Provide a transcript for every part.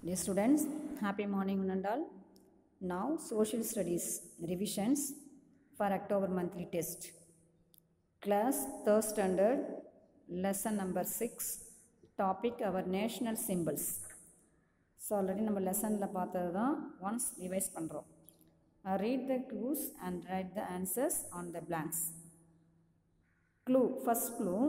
Dear students, happy morning one and all. Now social studies revisions for October monthly test. Class third standard, lesson number 6, topic our national symbols. So already நம்ம லெசனில் பார்த்தது தான் once revise பண்ணுறோம் read the clues and write the answers on the blanks. Clue, first clue,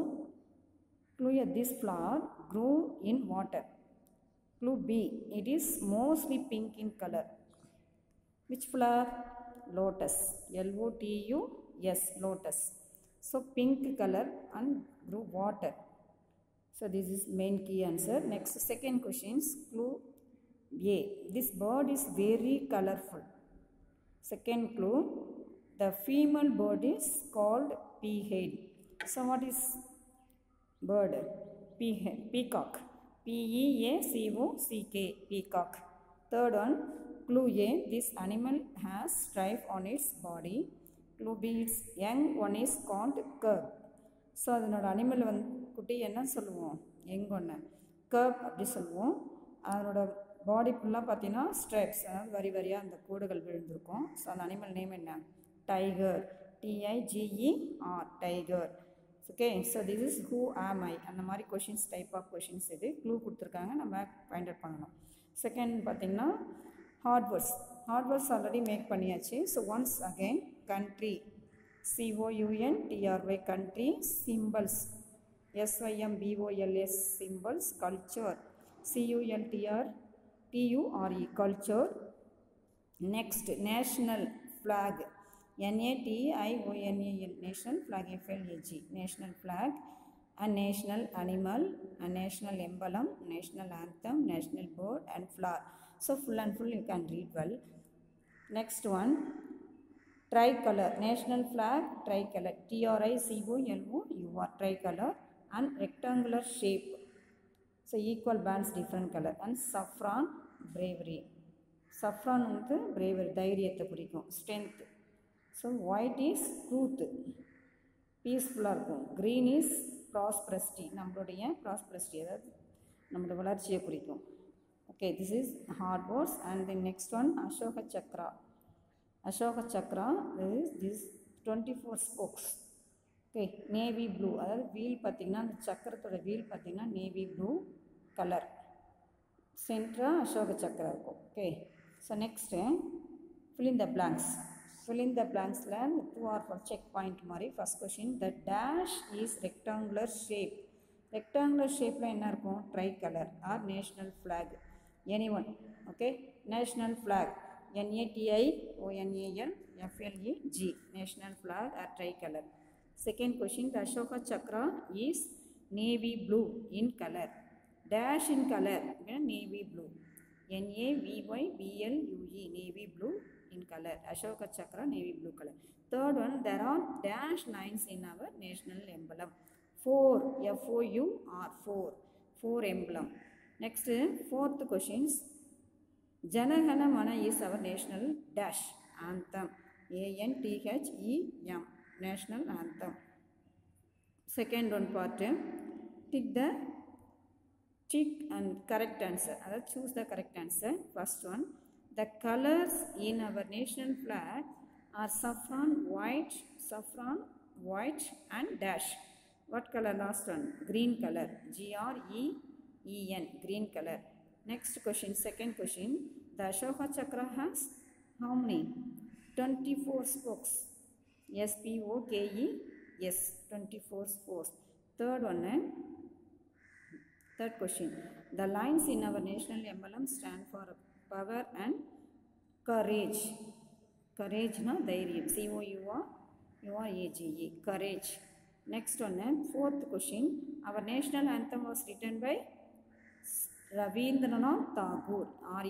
clue at this flower grew in water. Clue B, it is mostly pink in color. Which flower? Lotus. L-O-T-U-S, lotus. So pink color and grew water. So this is main key answer. Next second questions. Clue A. This bird is very colorful. Second clue. The female bird is called peahead. So what is bird? Peahead. Peacock. P-E-A-C-O-C-K. Peacock. Third one. Clue A. This animal has stripe on its body. Clue B. Its young one is called curb. So அதனோட animal வந்து குட்டி என்ன சொல்லுவோம் எங்க ஒன்று கர்ப் அப்படி சொல்லுவோம் அதனோட பாடி ஃபுல்லாக பார்த்தீங்கன்னா ஸ்ட்ரைப்ஸ் அதாவது வரி வரியாக அந்த கோடுகள் விழுந்திருக்கும் ஸோ அந்த அனிமல் நேம் என்ன tiger T I G E R tiger okay so this is who am I அந்த மாதிரி கொஷின்ஸ் டைப் ஆஃப் கொஷின்ஸ் இது க்ளூ கொடுத்துருக்காங்க நம்ம ஃபைண்ட் அவுட் பண்ணணும் செகண்ட் பார்த்தீங்கன்னா ஹார்ட்வேர்ட்ஸ் ஹார்ட்வேர்ட்ஸ் ஆல்ரெடி மேக் பண்ணியாச்சு so once again country C-O-U-N-T-R-Y country symbols S-Y-M-B-O-L-S symbols culture C-U-L-T-R T-U-R-E culture next national flag N-A-T-I-O-N-A-L national flag F-L-A-G national flag a national animal a national emblem national anthem national bird and flower so full and full you can read well next one tricolor national flag tricolor t r i c o l o u r tricolor and rectangular shape so equal bands different color and saffron bravery saffron வந்து bravery தைரியத்தை குறிக்கும் strength so white is truth பீஸ்ஃபுல்லாக இருக்கும் green is ப்ராஸ்பரஸ்டி நம்மளுடைய ப்ராஸ்பரஸ்டி அதாவது நம்மளோட வளர்ச்சியை குறிக்கும் okay this is hard ports and then next one Ashoka Chakra Ashoka Chakra is this twenty four spokes okay navy blue அதாவது வீல் பார்த்திங்கன்னா அந்த சக்கரத்தோட வீல் பார்த்திங்கன்னா நேவி ப்ளூ கலர் சென்ட்ராக அசோக சக்கரா இருக்கும் okay so next fill the blanks fill the பிளாங்க்ஸில் two or four check point மாதிரி first question the dash is rectangular shape rectangular ஷேப்பில் என்ன இருக்கும் tricolour are national flag any one okay national flag NATI ONAL FLEG national flag or tricolor. Second question the Ashoka Chakra is navy blue in color. Dash in color navy blue. N A V Y B L U E navy blue in color. Ashoka Chakra navy blue color. Third one there are dash lines in our national emblem. Four F O U R four four emblem. Next fourth questions Janagana Mana is our national dash anthem. A-N-T-H-E-M national anthem. Second one part. Tick the tick and correct answer. That choose the correct answer. First one. The colors in our national flag are saffron, white, saffron, white and dash. What color last one? Green color. G-R-E-E-N. Green color. Next question, second question. The Ashoka Chakra has how many? 24 spokes. S P O K E S. 24 spokes. Third one. Eh? Third question. The lines in our national emblem stand for power and courage. Courage na தைரியம் C O U R U R A G E. Courage. Next one. Eh? Fourth question. Our national anthem was written by Rabindranath Tagore,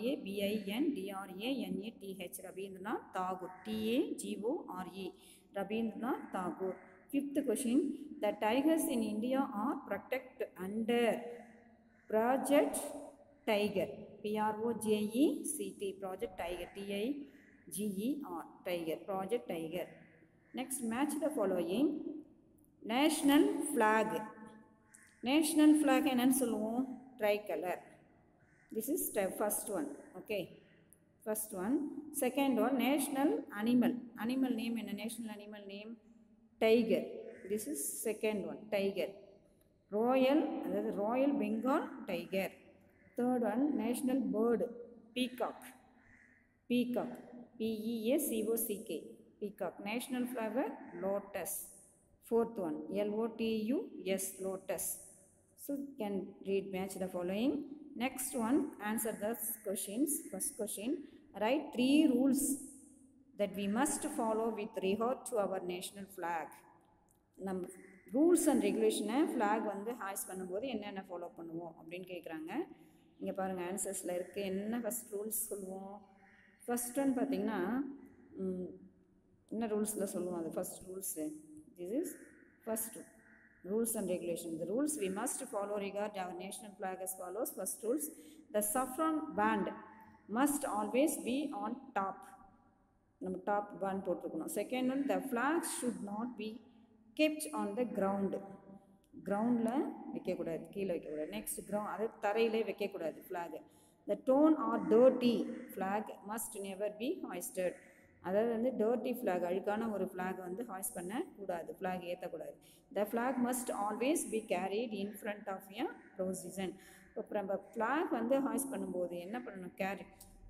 R-A-B-I-N-D-R-A-N-A-T-H, Rabindranath Tagore, T-A-G-O-R-E, Rabindranath Tagore. Fifth question, the tigers in India are protected under Project Tiger, P-R-O-J-E-C-T, Project Tiger, T-I-G-E-R, Tiger, Project Tiger. Next, match the following. National flag. National flag என்னன்னு சொல்லுவோம் tricolour this is step first one okay first one second one national animal animal name என்ன national animal name tiger this is second one tiger royal அதாவது royal bengal tiger third one national bird peacock peacock p e a c o c k peacock national flower lotus fourth one l o t u s lotus so you can read match the following next one answer the questions first question write three rules that we must follow with regard to our national flag நம்ம rules and ரெகுலேஷனை flag வந்து hoist பண்ணும்போது என்னென்ன follow பண்ணுவோம் அப்படின்னு கேட்குறாங்க இங்கே பாருங்கள் ஆன்சர்ஸில் இருக்குது என்ன ஃபஸ்ட் ரூல்ஸ் சொல்லுவோம் ஃபஸ்ட் ஒன் பார்த்தீங்கன்னா ம், என்ன ரூல்ஸில் சொல்லுவோம் அது first rules this is first rules and regulations. The rules we must follow regard our national flag as follows. First rules, the saffron band must always be on top. நம்ம top band போட்டிருக்கணும் second one the flag should not be kept on the ground கிரவுண்டில் வைக்கக்கூடாது கீழே வைக்கக்கூடாது next ground அது தரையிலே வைக்கக்கூடாது flag the torn or dirty flag must never be hoisted அதாவது வந்து டர்ட்டி ஃப்ளாக் அழுக்கான ஒரு ஃப்ளாக் வந்து ஹாய்ஸ் பண்ணக்கூடாது ஃப்ளாக் ஏற்றக்கூடாது the flag must always be carried in front of a procession இப்போ நம்ம ஃப்ளாக் வந்து ஹாய்ஸ் பண்ணும்போது என்ன பண்ணணும் carry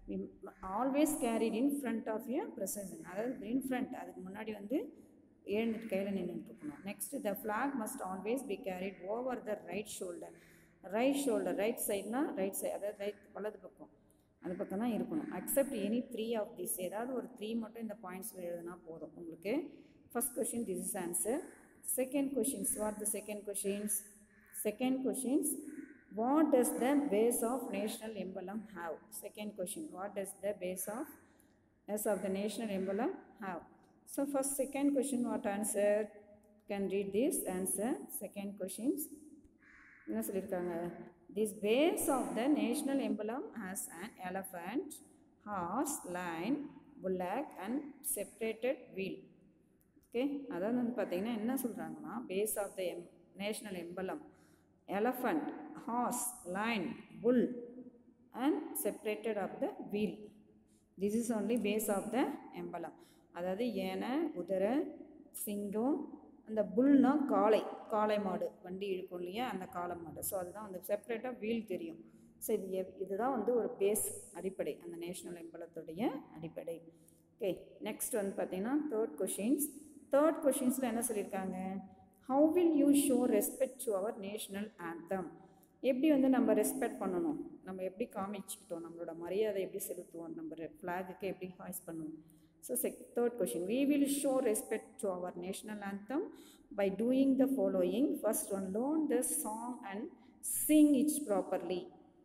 always carried in front of a procession அதாவது இன் ஃப்ரண்ட் அதுக்கு முன்னாடி வந்து எழுந்துட்டு கையில் நின்றுட்டு இருக்கணும் next the flag must always be carried over the right shoulder right shoulder right சைட்னா ரைட் சைடு அதாவது ரைட் வலது பக்கம் அந்த பக்கம் தான் இருக்கணும் accept any three of this ஏதாவது ஒரு த்ரீ மட்டும் இந்த பாயிண்ட்ஸில் எழுதுனா போதும் உங்களுக்கு first question this is answer second questions what the second questions second questions what does the base of national emblem have second question what does the base of S of the national emblem have. So first second question what answer? Can read this answer. Second questions. என்ன சொல்லியிருக்காங்க this base of the national emblem has an elephant horse lion bullock and separated wheel okay அதாவது வந்து பார்த்தீங்கன்னா என்ன சொல்கிறாங்கன்னா base of the எம் national emblem elephant horse lion bull and separated of the wheel this is only base of the emblem அதாவது யானை குதிரை சிங்கம் அந்த புல்னா காளை காளை மாடு வண்டி இழுக்கும் இல்லையா அந்த காளை மாடு ஸோ அதுதான் வந்து செப்பரேட்டாக வீல் தெரியும் ஸோ இது எவ்- இதுதான் வந்து ஒரு பேஸ் அடிப்படை அந்த நேஷ்னல் எம்பலத்துடைய அடிப்படை ஓகே நெக்ஸ்ட் வந்து பார்த்தீங்கன்னா தேர்ட் கொஷின்ஸ் தேர்ட் கொஷின்ஸில் என்ன சொல்லியிருக்காங்க how will you show respect to our national anthem எப்படி வந்து நம்ம ரெஸ்பெக்ட் பண்ணணும் நம்ம எப்படி காமிச்சுக்கிட்டோம் நம்மளோட மரியாதை எப்படி செலுத்துவோம் நம்ம ஃப்ளாகுக்கு எப்படி ஹாய்ஸ் பண்ணுவோம் so check third question we will show respect to our national anthem by doing the following first one learn the song and sing it properly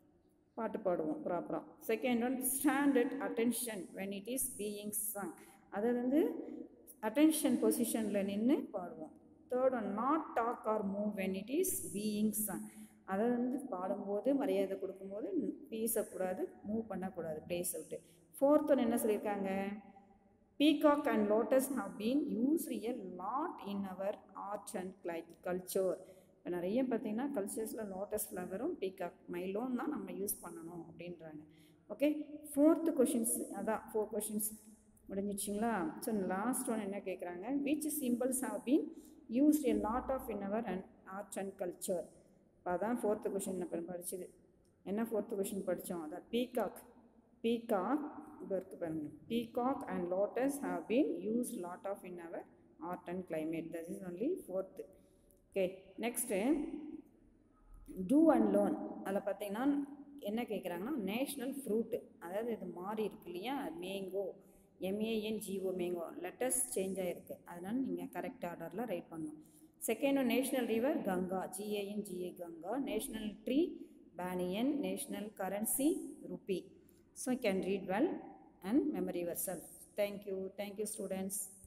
பாட்டு பாடுவோம் ப்ராப்பராக second one stand at attention when it is being sung அது வந்து attention பொசிஷனில் நின்று பாடுவோம் third one not talk or move when it is being sung அதை வந்து பாடும்போது மரியாதை கொடுக்கும்போது பேசக்கூடாது மூவ் பண்ணக்கூடாது பிளேஸ் விட்டு ஃபோர்த் ஒன் என்ன சொல்லியிருக்காங்க peacock and lotus have been used a lot in our art and கிளை கல்ச்சர் இப்போ நிறைய பார்த்தீங்கன்னா கல்ச்சர்ஸில் லோட்டஸ் ஃப்ளவரும் பீகாக் மைலோன் தான் நம்ம யூஸ் பண்ணணும் அப்படின்றாங்க ஓகே ஃபோர்த்து கொஷின்ஸ் அதான் ஃபோர் கொஷின்ஸ் முடிஞ்சிச்சிங்களா ஸோ லாஸ்ட் ஒன் என்ன கேட்குறாங்க which symbols have been used a lot of in our and art and culture இப்போ அதான் ஃபோர்த்து கொஷின் நம்ம படிச்சது என்ன ஃபோர்த்து கொஷின் படித்தோம் அதான் பீகாக் பீகாக் இப்போ இருக்கு பாருங்க peacock and lotus have been use lot of in our art and climate that is only fourth okay next two and loan அதில் பார்த்தீங்கன்னா என்ன கேட்குறாங்கன்னா நேஷ்னல் ஃப்ரூட்டு அதாவது இது மாறி இருக்கு இல்லையா mango M A N G O mango letters change ஆகிருக்கு அதனால நீங்கள் கரெக்ட் ஆர்டரில் ரைட் பண்ணணும் second national river Ganga G A N G A Ganga national tree banyan national currency rupee so can read well and memory yourself thank you thank you students